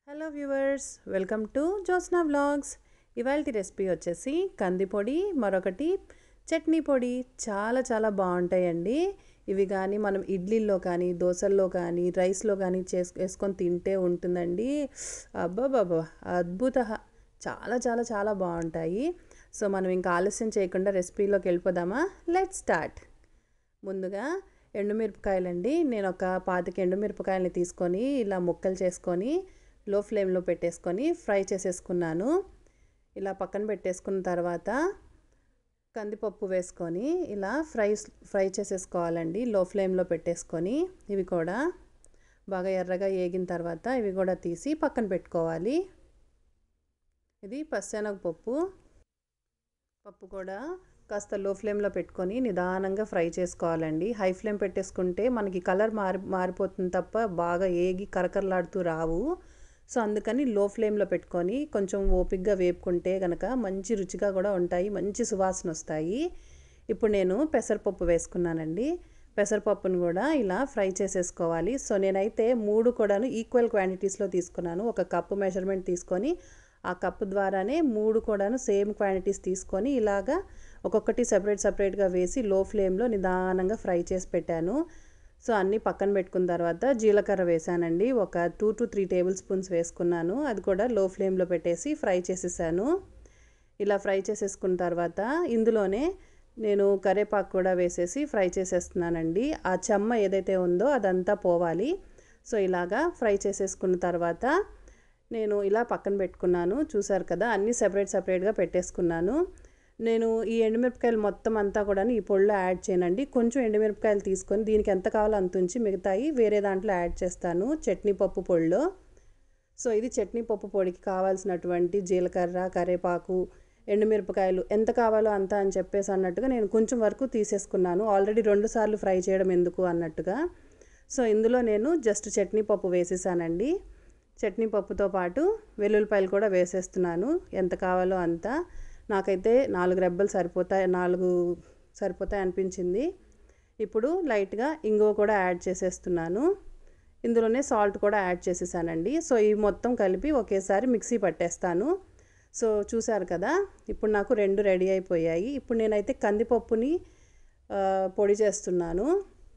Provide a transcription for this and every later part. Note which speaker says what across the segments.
Speaker 1: hello viewers welcome to Josna vlogs ఇవాళ recipe వచ్చేసి కంది పొడి మరొకటి చట్నీ పొడి చాలా చాలా బాగుంటాయండి ఇవి కానీ మనం ఇడ్లీల్లో కానీ దోశల్లో కానీ రైస్లో కానీ చేసు వేసుకొని తింటే ఉంటుందండి అబ్బాబాబా అద్భుత చాలా చాలా చాలా బాగుంటాయి సో మనం ఇంకా ఆలస్యం చేయకుండా రెసిపీలోకి వెళ్ళిపోదామా లెట్ స్టార్ట్ ముందుగా ఎండుమిరపకాయలండి నేను ఒక పాతిక ఎండుమిరపకాయలని తీసుకొని ఇలా ముక్కలు చేసుకొని లో ఫ్లేమ్లో పెట్టేసుకొని ఫ్రై చేసేసుకున్నాను ఇలా పక్కన పెట్టేసుకున్న తర్వాత కందిపప్పు వేసుకొని ఇలా ఫ్రై ఫ్రై చేసేసుకోవాలండి లో ఫ్లేమ్లో పెట్టేసుకొని ఇవి కూడా బాగా ఎర్రగా ఏగిన తర్వాత ఇవి కూడా తీసి పక్కన పెట్టుకోవాలి ఇది పప్పు పప్పు కూడా కాస్త లో ఫ్లేమ్లో పెట్టుకొని నిదానంగా ఫ్రై చేసుకోవాలండి హై ఫ్లేమ్ పెట్టేసుకుంటే మనకి కలర్ మారి మారిపోతుంది తప్ప బాగా ఏగి కరకరలాడుతూ రావు సో అందుకని లో ఫ్లేమ్లో పెట్టుకొని కొంచెం ఓపిక్గా వేపుకుంటే కనుక మంచి రుచిగా కూడా ఉంటాయి మంచి సువాసన వస్తాయి ఇప్పుడు నేను పెసరపప్పు వేసుకున్నానండి పెసరపప్పును కూడా ఇలా ఫ్రై చేసేసుకోవాలి సో నేనైతే మూడు కూడాను ఈక్వల్ క్వాంటిటీస్లో తీసుకున్నాను ఒక కప్పు మెజర్మెంట్ తీసుకొని ఆ కప్పు ద్వారానే మూడు కూడాను సేమ్ క్వాంటిటీస్ తీసుకొని ఇలాగా ఒక్కొక్కటి సపరేట్ సపరేట్గా వేసి లో ఫ్లేమ్లో నిదానంగా ఫ్రై చేసి పెట్టాను సో అన్నీ పక్కన పెట్టుకున్న తర్వాత జీలకర్ర వేసానండి ఒక two to three tablespoons వేసుకున్నాను అది కూడా లో ఫ్లేమ్లో పెట్టేసి ఫ్రై చేసేసాను ఇలా ఫ్రై చేసేసుకున్న తర్వాత ఇందులోనే నేను కరేపాకు కూడా వేసేసి ఫ్రై చేసేస్తున్నానండి ఆ చెమ్మ ఏదైతే ఉందో అదంతా పోవాలి సో ఇలాగా ఫ్రై చేసేసుకున్న తర్వాత నేను ఇలా పక్కన పెట్టుకున్నాను చూసారు కదా అన్నీ సపరేట్ సపరేట్గా పెట్టేసుకున్నాను నేను ఈ ఎండుమిరపకాయలు మొత్తం అంతా కూడా ఈ పొడిలో యాడ్ చేయనండి కొంచెం ఎండుమిరపకాయలు తీసుకొని దీనికి ఎంత కావాలో అంత ఉంచి మిగతాయి వేరే దాంట్లో యాడ్ చేస్తాను చట్నీ పప్పు పొడిలో సో ఇది చట్నీ పప్పు పొడికి కావాల్సినటువంటి జీలకర్ర కరేపాకు ఎండుమిరపకాయలు ఎంత కావాలో అంత అని చెప్పేసి అన్నట్టుగా నేను కొంచెం వరకు తీసేసుకున్నాను ఆల్రెడీ రెండు సార్లు ఫ్రై చేయడం ఎందుకు అన్నట్టుగా సో ఇందులో నేను జస్ట్ చట్నీ పప్పు వేసేసానండి చట్నీ పప్పుతో పాటు వెల్లుల్లిపాయలు కూడా వేసేస్తున్నాను ఎంత కావాలో అంత నాకైతే నాలుగు రెబ్బలు సరిపోతాయి నాలుగు సరిపోతాయి అనిపించింది ఇప్పుడు లైట్గా ఇంగువ కూడా యాడ్ చేసేస్తున్నాను ఇందులోనే సాల్ట్ కూడా యాడ్ చేసేసానండి సో ఇవి మొత్తం కలిపి ఒకేసారి మిక్సీ పట్టేస్తాను సో చూసారు కదా ఇప్పుడు నాకు రెండు రెడీ అయిపోయాయి ఇప్పుడు నేనైతే కందిపప్పుని పొడి చేస్తున్నాను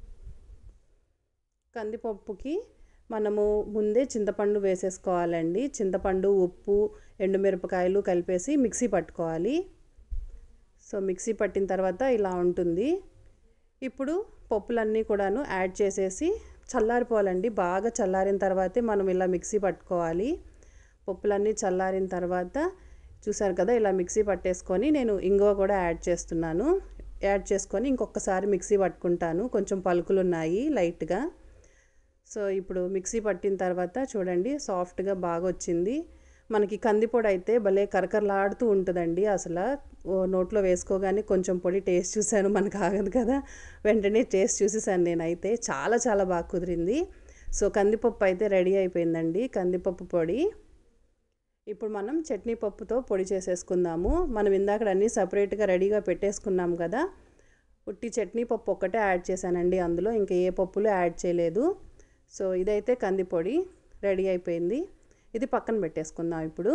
Speaker 1: కందిపప్పుకి మనము ముందే చింతపండు వేసేసుకోవాలండి చింతపండు ఉప్పు ఎండుమిరపకాయలు కలిపేసి మిక్సీ పట్టుకోవాలి సో మిక్సీ పట్టిన తర్వాత ఇలా ఉంటుంది ఇప్పుడు పప్పులన్నీ కూడాను యాడ్ చేసేసి చల్లారిపోవాలండి బాగా చల్లారిన తర్వాతే మనం ఇలా మిక్సీ పట్టుకోవాలి పప్పులన్నీ చల్లారిన తర్వాత చూసారు కదా ఇలా మిక్సీ పట్టేసుకొని నేను ఇంగువ కూడా యాడ్ చేస్తున్నాను యాడ్ చేసుకొని ఇంకొకసారి మిక్సీ పట్టుకుంటాను కొంచెం పలుకులు ఉన్నాయి లైట్గా సో ఇప్పుడు మిక్సీ పట్టిన తర్వాత చూడండి సాఫ్ట్గా బాగా వచ్చింది మనకి కందిపొడి అయితే భలే కరకరలాడుతూ ఉంటుందండి అసలు నోట్లో వేసుకోగానే కొంచెం పొడి టేస్ట్ చూశాను మనకు ఆగదు కదా వెంటనే టేస్ట్ చూసేసాను నేనైతే చాలా చాలా బాగా కుదిరింది సో కందిపప్పు అయితే రెడీ అయిపోయిందండి కందిపప్పు పొడి ఇప్పుడు మనం చట్నీ పప్పుతో పొడి చేసేసుకుందాము మనం ఇందాక అన్నీ సపరేట్గా రెడీగా పెట్టేసుకున్నాం కదా ఉట్టి చట్నీ పప్పు ఒక్కటే యాడ్ చేశానండి అందులో ఇంకా ఏ పప్పులు యాడ్ చేయలేదు సో ఇదైతే కందిపొడి రెడీ అయిపోయింది ఇది పక్కన పెట్టేసుకుందాం ఇప్పుడు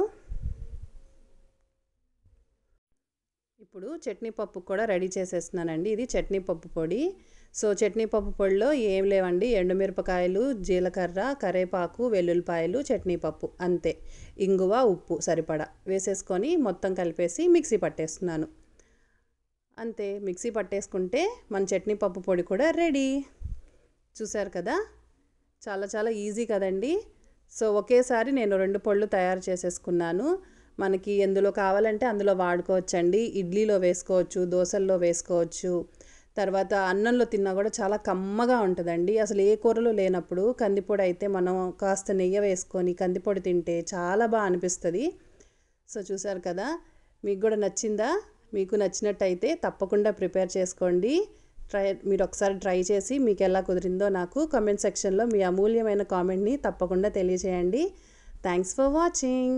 Speaker 1: ఇప్పుడు చట్నీ పప్పు కూడా రెడీ చేసేస్తున్నానండి ఇది చట్నీ పప్పు పొడి సో చట్నీ పప్పు పొడిలో ఏం లేవండి ఎండుమిరపకాయలు జీలకర్ర కరేపాకు వెల్లుల్లిపాయలు చట్నీ పప్పు అంతే ఇంగువ ఉప్పు సరిపడా వేసేసుకొని మొత్తం కలిపేసి మిక్సీ పట్టేస్తున్నాను అంతే మిక్సీ పట్టేసుకుంటే మన చట్నీ పప్పు పొడి కూడా రెడీ చూసారు కదా చాలా చాలా ఈజీ కదండి సో ఒకేసారి నేను రెండు పళ్ళు తయారు చేసేసుకున్నాను మనకి ఎందులో కావాలంటే అందులో వాడుకోవచ్చండి ఇడ్లీలో వేసుకోవచ్చు దోశల్లో వేసుకోవచ్చు తర్వాత అన్నంలో తిన్నా కూడా చాలా కమ్మగా ఉంటుందండి అసలు ఏ కూరలో లేనప్పుడు కందిపొడి అయితే మనం కాస్త నెయ్యి వేసుకొని కందిపొడి తింటే చాలా బాగా అనిపిస్తుంది సో చూసారు కదా మీకు కూడా నచ్చిందా మీకు నచ్చినట్టయితే తప్పకుండా ప్రిపేర్ చేసుకోండి ట్రై మీరు ఒకసారి ట్రై చేసి మీకు ఎలా కుదిరిందో నాకు కామెంట్ సెక్షన్లో మీ అమూల్యమైన కామెంట్ని తప్పకుండా తెలియజేయండి థ్యాంక్స్ ఫర్ వాచింగ్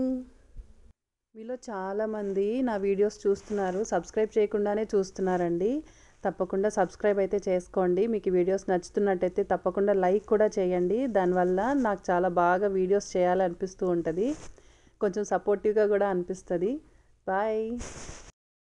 Speaker 1: మీలో చాలామంది నా వీడియోస్ చూస్తున్నారు సబ్స్క్రైబ్ చేయకుండానే చూస్తున్నారండి తప్పకుండా సబ్స్క్రైబ్ అయితే చేసుకోండి మీకు ఈ వీడియోస్ నచ్చుతున్నట్టయితే తప్పకుండా లైక్ కూడా చేయండి దానివల్ల నాకు చాలా బాగా వీడియోస్ చేయాలనిపిస్తూ ఉంటుంది కొంచెం సపోర్టివ్గా కూడా అనిపిస్తుంది బాయ్